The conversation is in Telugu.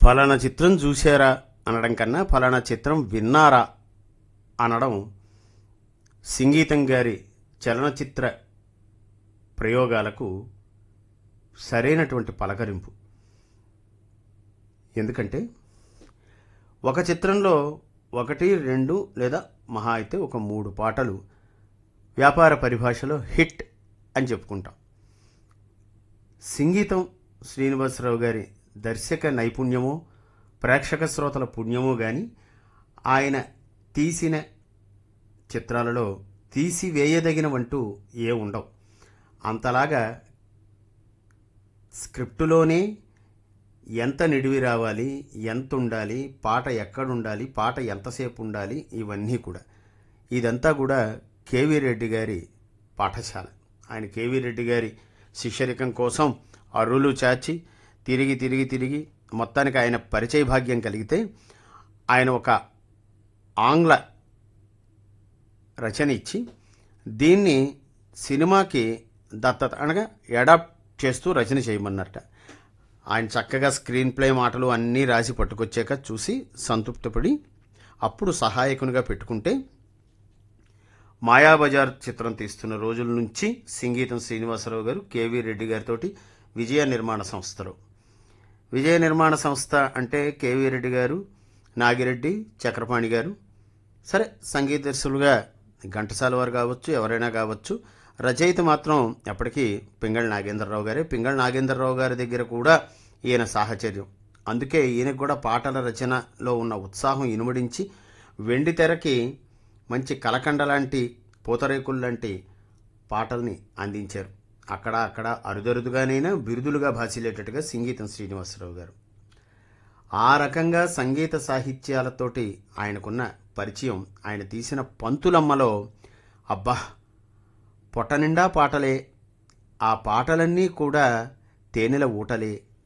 ఫలానా చిత్రం చూశారా అనడం కన్నా ఫలానా చిత్రం విన్నారా అనడం సంగీతం గారి చలనచిత్ర ప్రయోగాలకు సరైనటువంటి పలకరింపు ఎందుకంటే ఒక చిత్రంలో ఒకటి రెండు లేదా మహా అయితే ఒక మూడు పాటలు వ్యాపార పరిభాషలో హిట్ అని చెప్పుకుంటాం సంగీతం శ్రీనివాసరావు గారి దర్శక నైపుణ్యమో ప్రేక్షక శ్రోతల పుణ్యమో కానీ ఆయన తీసిన చిత్రాలలో తీసివేయదగినవంటూ ఏ ఉండవు అంతలాగా స్క్రిప్టులోనే ఎంత నిడివి రావాలి ఎంత ఉండాలి పాట ఎక్కడుండాలి పాట ఎంతసేపు ఉండాలి ఇవన్నీ కూడా ఇదంతా కూడా కేవీ రెడ్డి గారి పాఠశాల ఆయన కేవీ రెడ్డి గారి శిష్యరికం కోసం అరులు చాచి తిరిగి తిరిగి తిరిగి మొత్తానికి ఆయన పరిచయ భాగ్యం కలిగితే ఆయన ఒక ఆంగ్ల రచన ఇచ్చి దీన్ని సినిమాకి దత్తత అనగా అడాప్ట్ చేస్తూ రచన చేయమన్నట్ట ఆయన చక్కగా స్క్రీన్ ప్లే మాటలు అన్నీ రాసి పట్టుకొచ్చాక చూసి సంతృప్తిపడి అప్పుడు సహాయకునిగా పెట్టుకుంటే మాయాబజార్ చిత్రం తీస్తున్న రోజుల నుంచి సంగీతం శ్రీనివాసరావు గారు కేవీ రెడ్డి గారితోటి విజయ నిర్మాణ సంస్థలో విజయ నిర్మాణ సంస్థ అంటే కేవీ రెడ్డి గారు నాగిరెడ్డి చక్రపాణి గారు సరే సంగీత దర్శకులుగా ఘంటసాల వారు కావచ్చు ఎవరైనా కావచ్చు రచయిత మాత్రం ఎప్పటికీ పింగళ నాగేంద్రరావు గారే పింగళ నాగేంద్రరావు గారి దగ్గర కూడా ఈయన సాహచర్యం అందుకే ఈయనకు కూడా పాటల రచనలో ఉన్న ఉత్సాహం ఇనుమడించి వెండి తెరకి మంచి కలకండ లాంటి పూతరేకులు లాంటి పాటల్ని అందించారు అక్కడ అక్కడ అరుదరుదుగానైనా బిరుదులుగా భాసిల్లేటట్టుగా సంగీతం శ్రీనివాసరావు గారు ఆ రకంగా సంగీత సాహిత్యాలతోటి ఆయనకున్న పరిచయం ఆయన తీసిన పంతులమ్మలో అబ్బా పొట్ట నిండా పాటలే ఆ పాటలన్నీ కూడా తేనెల ఊటలే